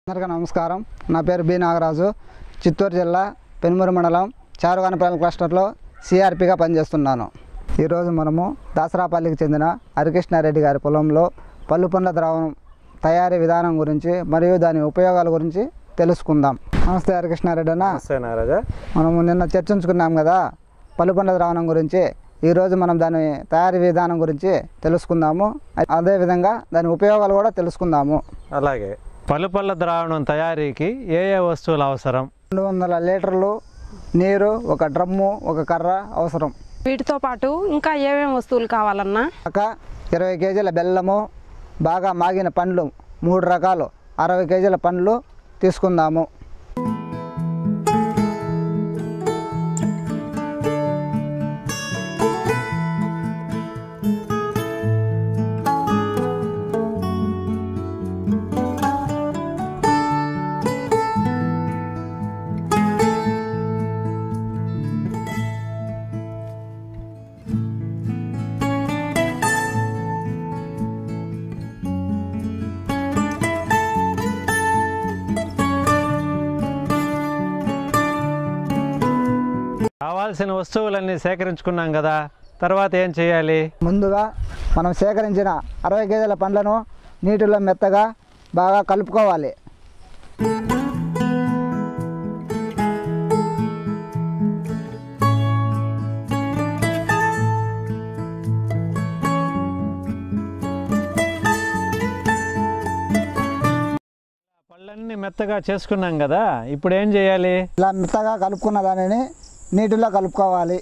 అందరికీ నమస్కారం నా పేరు బి నాగరాజు చిత్తూరు జిల్లా పెనుమూరు మండలం చారుగానపల్లి క్లస్టర్లో సిఆర్పిగా పనిచేస్తున్నాను ఈరోజు మనము దాసరాపల్లికి చెందిన హరికృష్ణారెడ్డి గారి పొలంలో పళ్ళు పండ్ల ద్రావణం తయారీ విధానం గురించి మరియు దాని ఉపయోగాల గురించి తెలుసుకుందాం నమస్తే హరికృష్ణారెడ్డి అన్న నమస్తే నారాజా మనము నిన్న చర్చించుకున్నాం కదా పళ్ళు పండ్ల ద్రావణం గురించి ఈరోజు మనం దాని తయారీ విధానం గురించి తెలుసుకుందాము అదేవిధంగా దాని ఉపయోగాలు కూడా తెలుసుకుందాము అలాగే పలుపళ్ళ ద్రావణం తయారీకి ఏ ఏ వస్తువులు అవసరం రెండు వందల లీటర్లు నీరు ఒక డ్రమ్ము ఒక కర్ర అవసరం వీటితో పాటు ఇంకా ఏమేమి వస్తువులు కావాలన్నా కాక ఇరవై కేజీల బెల్లము బాగా మాగిన పండ్లు మూడు రకాలు అరవై కేజీల పండ్లు తీసుకుందాము కావాల్సిన వస్తువులన్నీ సేకరించుకున్నాం కదా తర్వాత ఏం చేయాలి ముందుగా మనం సేకరించిన అరవై కేజీల పండ్లను నీటిలో మెత్తగా బాగా కలుపుకోవాలి పళ్ళన్నీ మెత్తగా చేసుకున్నాం కదా ఇప్పుడు ఏం చేయాలి ఇలా మెత్తగా కలుపుకున్న దానిని నీటిలో కలుపుకోవాలి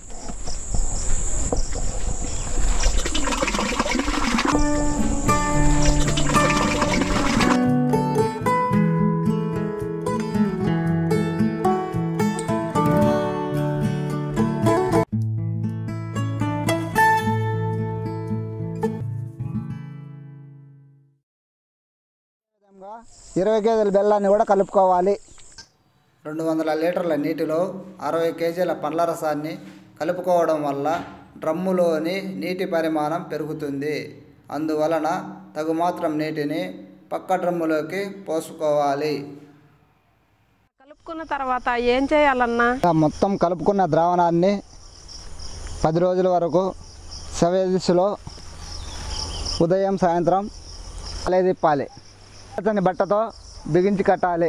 విధంగా ఇరవై కేజీల బెల్లాన్ని కూడా కలుపుకోవాలి రెండు వందల లీటర్ల నీటిలో అరవై కేజీల పండ్ల రసాన్ని కలుపుకోవడం వల్ల డ్రమ్ములోని నీటి పరిమాణం పెరుగుతుంది అందువలన తగు మాత్రం నీటిని పక్క డ్రమ్ములోకి పోసుకోవాలి కలుపుకున్న తర్వాత ఏం చేయాలన్నా ఇలా మొత్తం కలుపుకున్న ద్రావణాన్ని పది రోజుల వరకు సవేదిస్సులో ఉదయం సాయంత్రం అలేదిప్పాలి అతని బట్టతో బిగించి కట్టాలి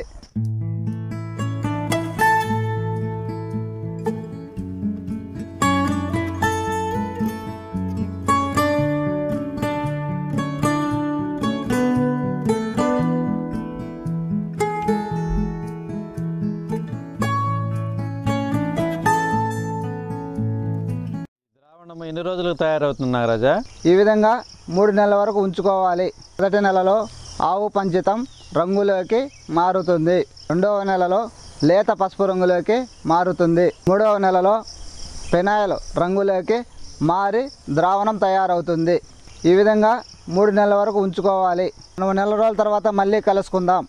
ద్రావణం ఎన్ని రోజులకు తయారవుతుంది నాగరాజా ఈ విధంగా మూడు నెలల వరకు ఉంచుకోవాలి మొదటి నెలలో ఆవు పంచితం రంగులోకి మారుతుంది రెండవ నెలలో లేత పసుపు రంగులోకి మారుతుంది మూడవ నెలలో పెనాయిల్ రంగులోకి మారి ద్రావణం తయారవుతుంది ఈ విధంగా మూడు నెలల వరకు ఉంచుకోవాలి మనం నెల రోజుల తర్వాత మళ్ళీ కలుసుకుందాం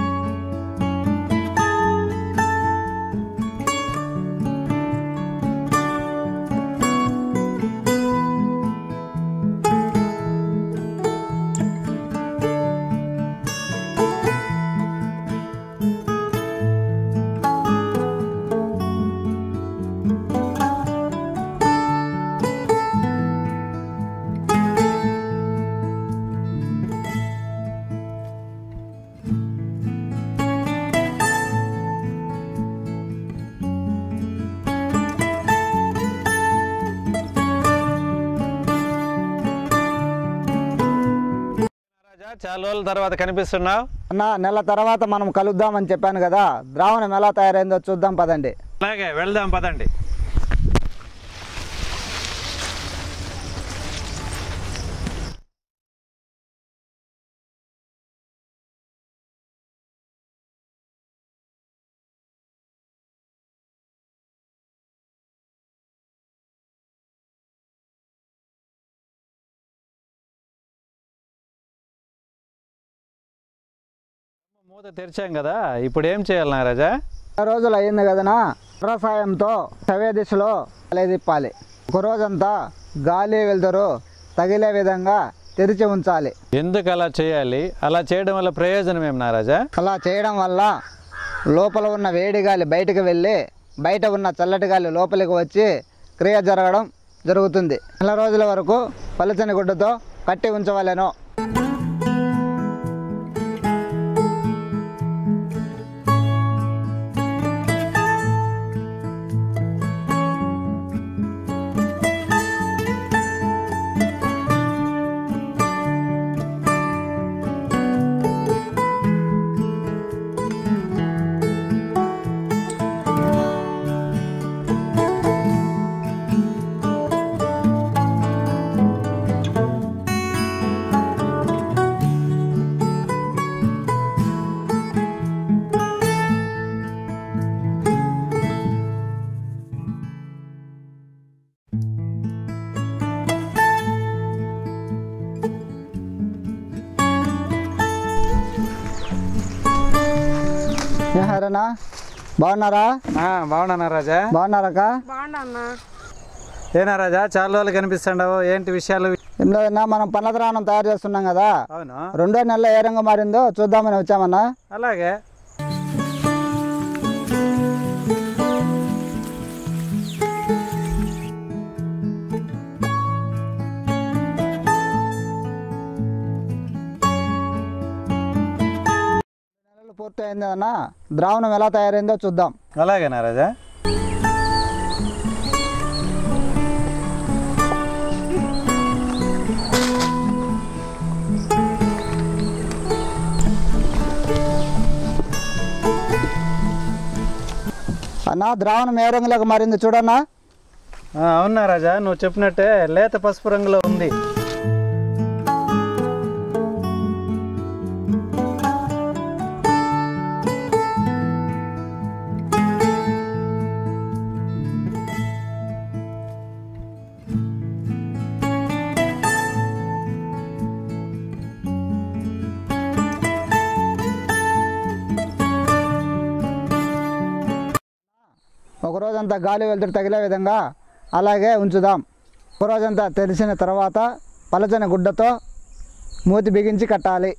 నాగరాజా చాలా రోజుల తర్వాత కనిపిస్తున్నావు అన్న నెల తర్వాత మనం కలుద్దామని చెప్పాను కదా ద్రావణం ఎలా తయారైందో చూద్దాం పదండి అలాగే వెళ్దాం పదండి మూత తెరిచాం కదా ఇప్పుడు ఏం చేయాలి నాగరాజా నెల రోజులు అయింది కదనా కర్ర సాయంతో సవే దిశలో తిప్పాలి ఒక రోజంతా గాలి వెళ్తారు తగిలే విధంగా తెరిచి ఉంచాలి ఎందుకు అలా చేయాలి అలా చేయడం వల్ల ప్రయోజనం ఏం నారాజా అలా చేయడం వల్ల లోపల ఉన్న వేడి గాలి బయటకు వెళ్ళి బయట ఉన్న చల్లటి గాలి లోపలికి వచ్చి క్రియ జరగడం జరుగుతుంది నెల రోజుల వరకు పలుచని గుడ్డతో కట్టి ఉంచవలెను హరనా బాగున్నారా బాగున్నా నారాజా బాగున్నారక్క బాగుండు అన్న ఏ నారాజా చాలా రోజులు కనిపిస్తుండవు ఏంటి విషయాలు ఏం లేదన్నా మనం పండ్ల ద్రావణం తయారు చేస్తున్నాం కదా అవును రెండో నెలలో ఏ రంగు మారిందో చూద్దామని వచ్చామన్నా అలాగే నెలలు పూర్తయింది అన్న ద్రావణం ఎలా తయారైందో చూద్దాం అలాగే నారాజా అన్న ద్రావణం ఏ రంగులోకి మారింది చూడన్నా ఆ, అవును నారాజా నువ్వు చెప్పినట్టే లేత పసుపు రంగులో ఉంది ఒక రోజంతా గాలి వెలుతురు తగిలే విధంగా అలాగే ఉంచుదాం ఒక రోజంతా తెరిచిన తర్వాత పలచని గుడ్డతో మూతి బిగించి కట్టాలి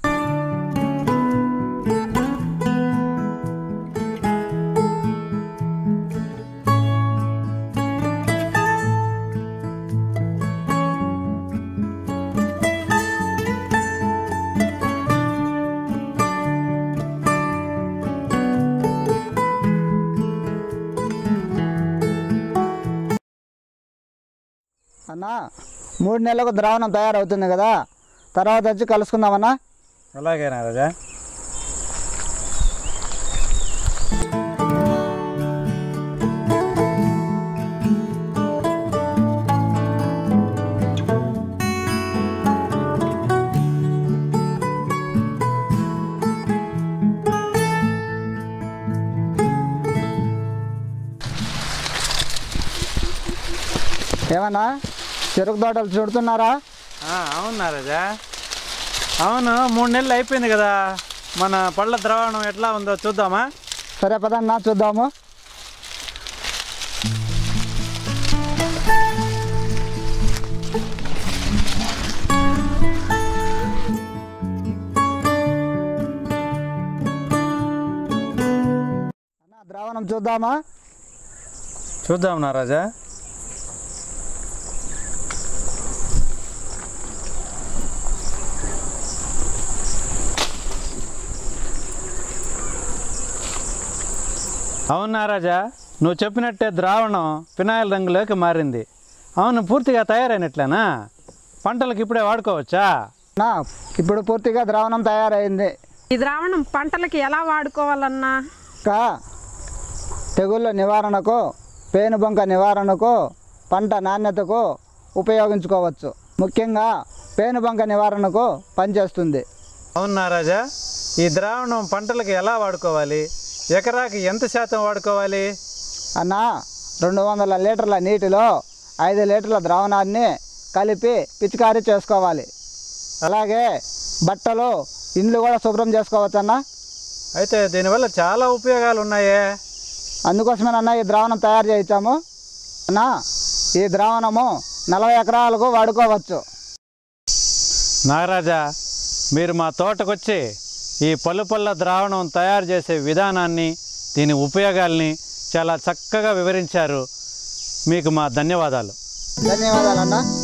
అన్న మూడు నెలలకు ద్రావణం తయారవుతుంది కదా తర్వాత వచ్చి కలుసుకుందామన్నా అలాగే నారాజా ఏమన్నా చెరుకు తోటలు చుడుతున్నారా ఆ, అవును నారాజా అవును మూడు నెలలు అయిపోయింది కదా మన పళ్ళ ద్రావణం ఎట్లా ఉందో చూద్దామా సరే పదన్నా చూద్దాము అన్న ద్రావణం చూద్దామా చూద్దాం నారాజా అవును నారాజా నువ్వు చెప్పినట్టే ద్రావణం ఫినాయిల్ రంగులోకి మారింది అవును పూర్తిగా తయారైనట్లేనా పంటలకు ఇప్పుడే వాడుకోవచ్చా నా ఇప్పుడు పూర్తిగా ద్రావణం తయారైంది ఈ ద్రావణం పంటలకి ఎలా వాడుకోవాలన్నా ఇంకా తెగుళ్ళ నివారణకు పేనుబంక నివారణకు పంట నాణ్యతకు ఉపయోగించుకోవచ్చు ముఖ్యంగా పేనుబంక నివారణకు పనిచేస్తుంది అవును నారాజా ఈ ద్రావణం పంటలకు ఎలా వాడుకోవాలి ఎకరాకి ఎంత శాతం వాడుకోవాలి అన్న రెండు వందల లీటర్ల నీటిలో ఐదు లీటర్ల ద్రావణాన్ని కలిపి పిచికారీ చేసుకోవాలి అలాగే బట్టలు ఇండ్లు కూడా శుభ్రం చేసుకోవచ్చు అన్న అయితే దీనివల్ల చాలా ఉపయోగాలు ఉన్నాయే అందుకోసమేనన్న ఈ ద్రావణం తయారు చేయించాము అన్న ఈ ద్రావణము నలభై ఎకరాలకు వాడుకోవచ్చు నాగరాజా మీరు మా తోటకొచ్చి ఈ పళ్ళు పళ్ళ ద్రావణం తయారు చేసే విధానాన్ని దీని ఉపయోగాల్ని చాలా చక్కగా వివరించారు మీకు మా ధన్యవాదాలు ధన్యవాదాలన్నా